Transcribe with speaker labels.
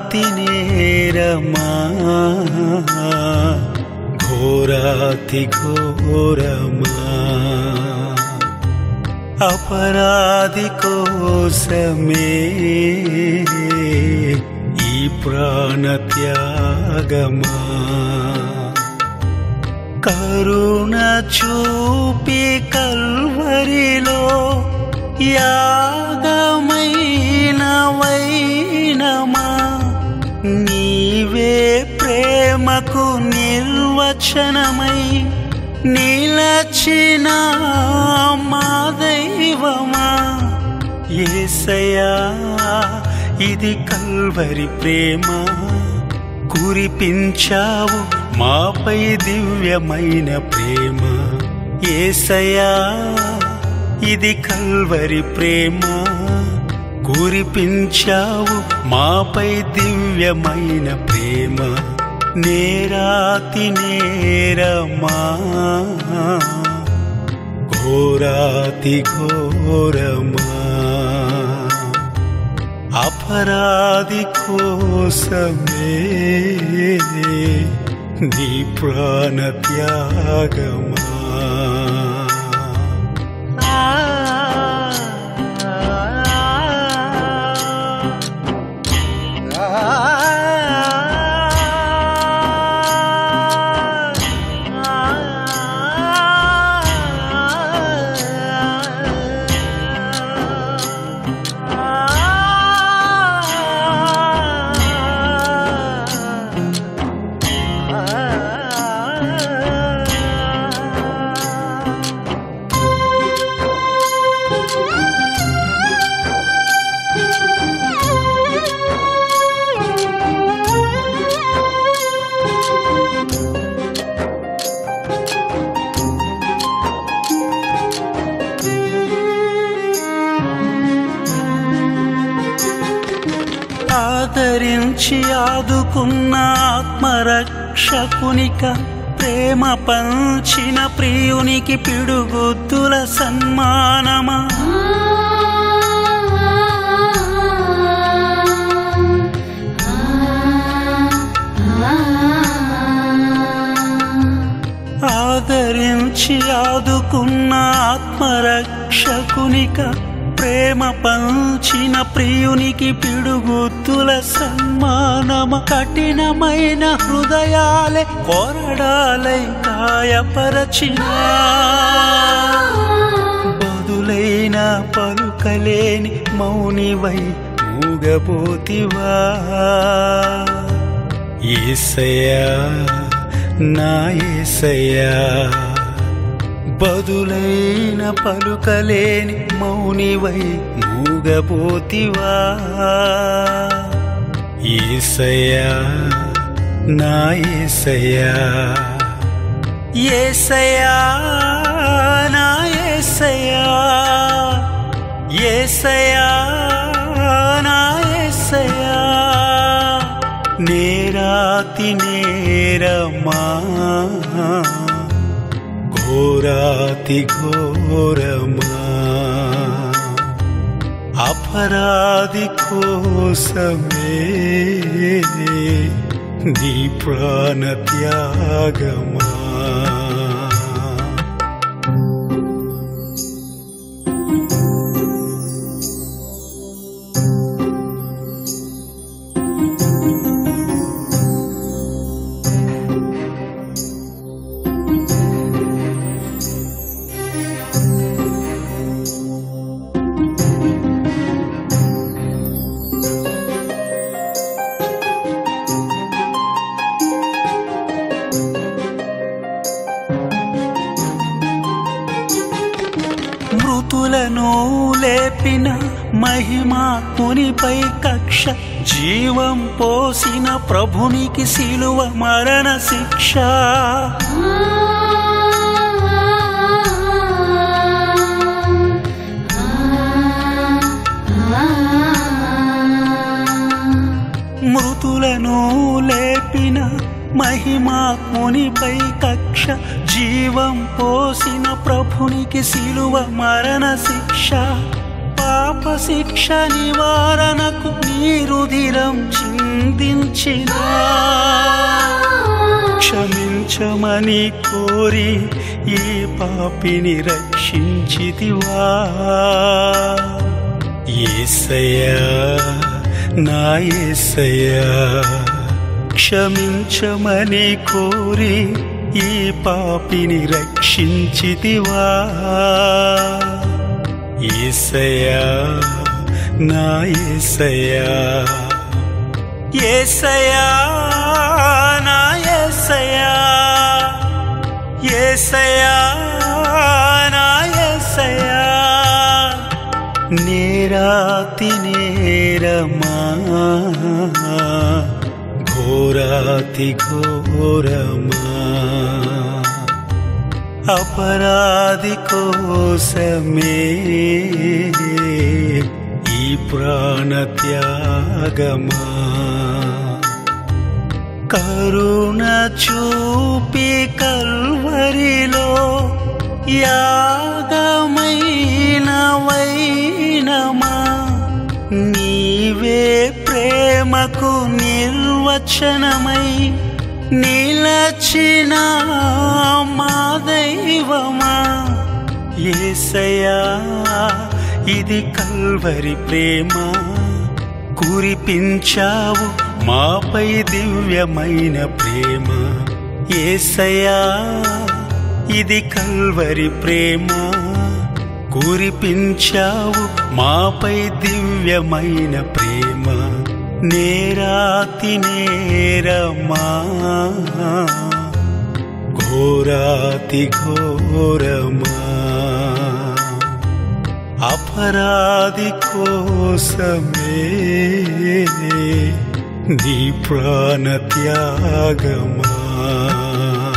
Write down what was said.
Speaker 1: నేరాతి నేరమా ఘోరాతి ఘోరమా అపరాధి కోసమే ఈ ప్రాణ త్యాగమా కరుణ చూపి కల్వరిలో యాగమైన వైనమా నీవే ప్రేమకు నిర్వచనమై నిలచిన మా దైవమా ఏసయా ఇది కల్వరి ప్రేమ కురిపించావు మాపై దివ్యమైన ప్రేమ ఏసయా ఇది కల్వరి ప్రేమ కురిపించావు మాపై దివ్యమైన ప్రేమ నేరాతి నేరమా ఘోరాతి ఘోరమా అపరాధి కోసమే నీ ప్రాణ త్యాగమా ఆదరించి ఆదుకున్న ఆత్మరక్షకునిక ప్రేమ పంచిన ప్రియునికి పిడుగుద్దుల సన్మానమా ఆదరించి ఆదుకున్న ఆత్మరక్షకునిక ప్రేమ పంచిన ప్రియునికి పిడుగుత్తుల సన్మానమ కఠినమైన హృదయాలే కొరడాలై గాయపరచిన బదులైన పలుకలేని మౌనివై మూగబోతివా ఏసయ్యా నా ఏసయ్యా బదులైన పలుకలేని మౌనివై మూగబోతివా ఏసయ్యా నా ఏసయ్యా ఏసయ్యా నా ఏసయ్యా ఏసయ్యా నా ఏసయ్యా నేరాతి నేరమా ఘోరాతి ఘోరమా అపరాధి కోసమే నీ ప్రాణ త్యాగమా మృతులను లేపిన మహిమాత్మునిపై కక్ష జీవం పోసిన ప్రభునికి శిలువ మరణ శిక్ష మృతులను లేపిన మహిమాత్మునిపై కక్ష జీవం పోసిన ప్రభునికి శిలువ మరణ శిక్ష పాప శిక్ష నివారణకు నీరుధిరం చిందించిన క్షమించమని కోరి ఈ పాపిని రక్షించితివా ఏసయ్యా నా ఏసయ్యా క్షమించమని కోరి ఈ పాపిని రక్షించితివా ఏసయ్యా నా ఏసయ్యా ఏసయ్యా నా ఏసయ్యా ఏసయ్యా నా ఏసయ్యా నేరాతి నేరమా ఘోరాతి ఘోరమా అపరాధి కోసమే ఈ ప్రాణ త్యాగమా కరుణ చూపి కల్వరిలో యాగమైన వైనమా నీవే ప్రేమకు నిర్వచనమై నిలచిన మా దైవమా ఏసయా ఇది కల్వరి ప్రేమ కురిపించావు మాపై దివ్యమైన ప్రేమ ఏసయా ఇది కల్వరి ప్రేమ కురిపించావు మాపై దివ్యమైన ప్రేమ నేరాతి నేరమా ఘోరాతి ఘోరమా అపరాధి కోసమే నీ ప్రాణ త్యాగమా